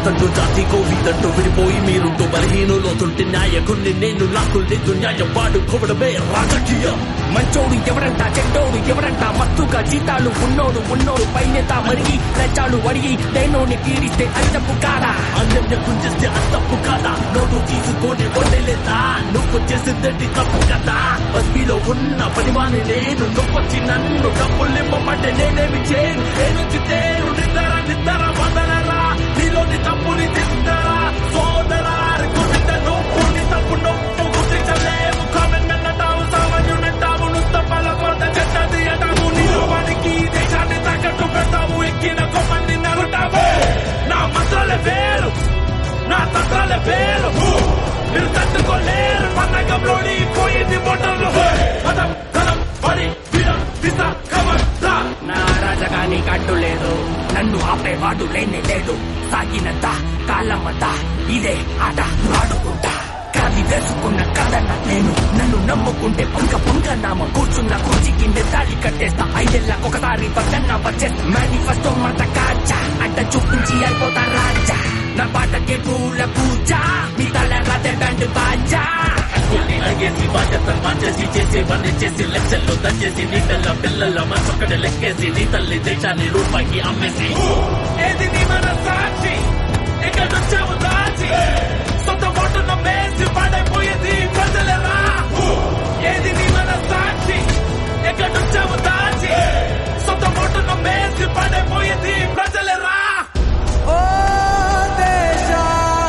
జాతంటూ జాతి కోవిదంటూ విడిపోయి మీరుంటూ బలహీనులోతుంటే నాయకుణ్ణి నేను నాకు లేదు న్యాయం వాడుకోవడమే రాజకీయం మంచోడు ఎవరంట చెడ్డోడు ఎవరంట మత్తుగా జీతాలు ఉన్నోడు ఉన్నోడు పైనేత మరిగి లచ్చాలు అడిగి దేనోని పీడిస్తే అది తప్పు కాదా అన్యం గుంజిస్తే అది తప్పు కదా నోటు తీసుకొని వదిలేదా నువ్వు చేసిందండి తప్పు కదా బస్మీలో ఉన్న పనివాణి నేను నువ్వొచ్చి నన్ను డబ్బులు ఇవ్వమంటే నేనేమి చేయను నేను చిత్తేను నిద్దర నిద్దర వదలరా నీలోని తప్పుని తిద్దరా సోదరా గుండె నువ్వు నీ తప్పు నువ్వు గుర్తించలేవు కామెంట్ అన్నటావు సామాన్యుడంటావు నువ్వు పలకొంత చెడ్డది అంటావు నిలవడానికి దేశాన్ని తగ్గట్టు పెడతావు ఎక్కిన కొమ్మని నరుటావు నా మంత్రాలే వేరు నా తంత్రాలే వేరు మీరు తట్టుకోలేరు పన్నగంలోని పోయింది మోటార్లు మతం ధనం పడి విడం దిశ కమర్దా నా రాజగాని కట్టు లేదు నన్ను ఆపేవాడు లేనే లేదు సాగినంత కాలమంతా ఇదే ఆట ఆడుకుంటా కాది వేసుకున్న కదన్న నేను నన్ను నమ్ముకుంటే పొంగ పొంగ నామ కూర్చున్న కుర్చీ కింద తాళి కట్టేస్తా ఐదేళ్ళ ఒకసారి పక్కన వచ్చేస్తా మేనిఫెస్టో మాట కాచా అంట చూపించి అయిపోతా రాజా నా పాటకే పూల పూజ మీ తల రాతే బ్యాండ్ బాజా కొన్ని అడిగేసి బాధ్యత మార్చేసి చేసి పని చేసి లెక్కల్లో దంచేసి నీటల్ల పిల్లల మనసొక్కటి లెక్కేసి నీ తల్లి దేశాన్ని రూపాయికి అమ్మేసి ఏది నీ మన సాక్షి ఎక్కడొచ్చావు దాచి సొంత ఓటు నమ్మేసి పడైపోయేది ప్రజలరా ఏది నీ మన సాక్షి ఎక్కడొచ్చావు దాచి సొంత ఓటు నమ్మేసి పడైపోయేది ప్రజలరా ఓ దేశ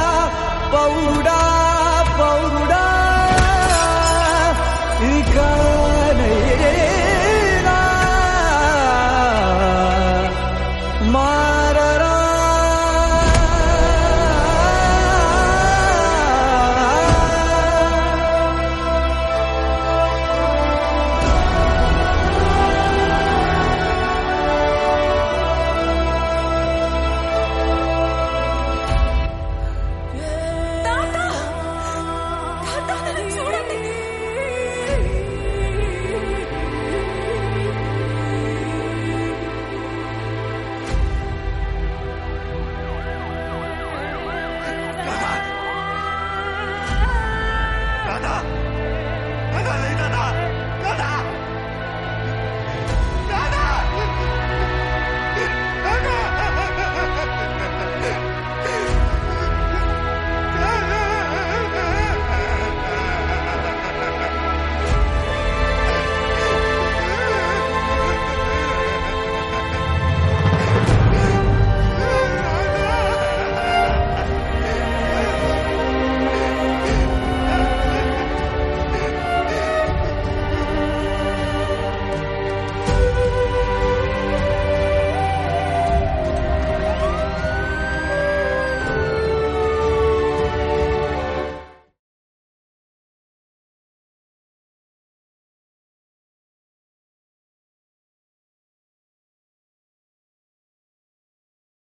పౌరుడా పౌరుడా ఇక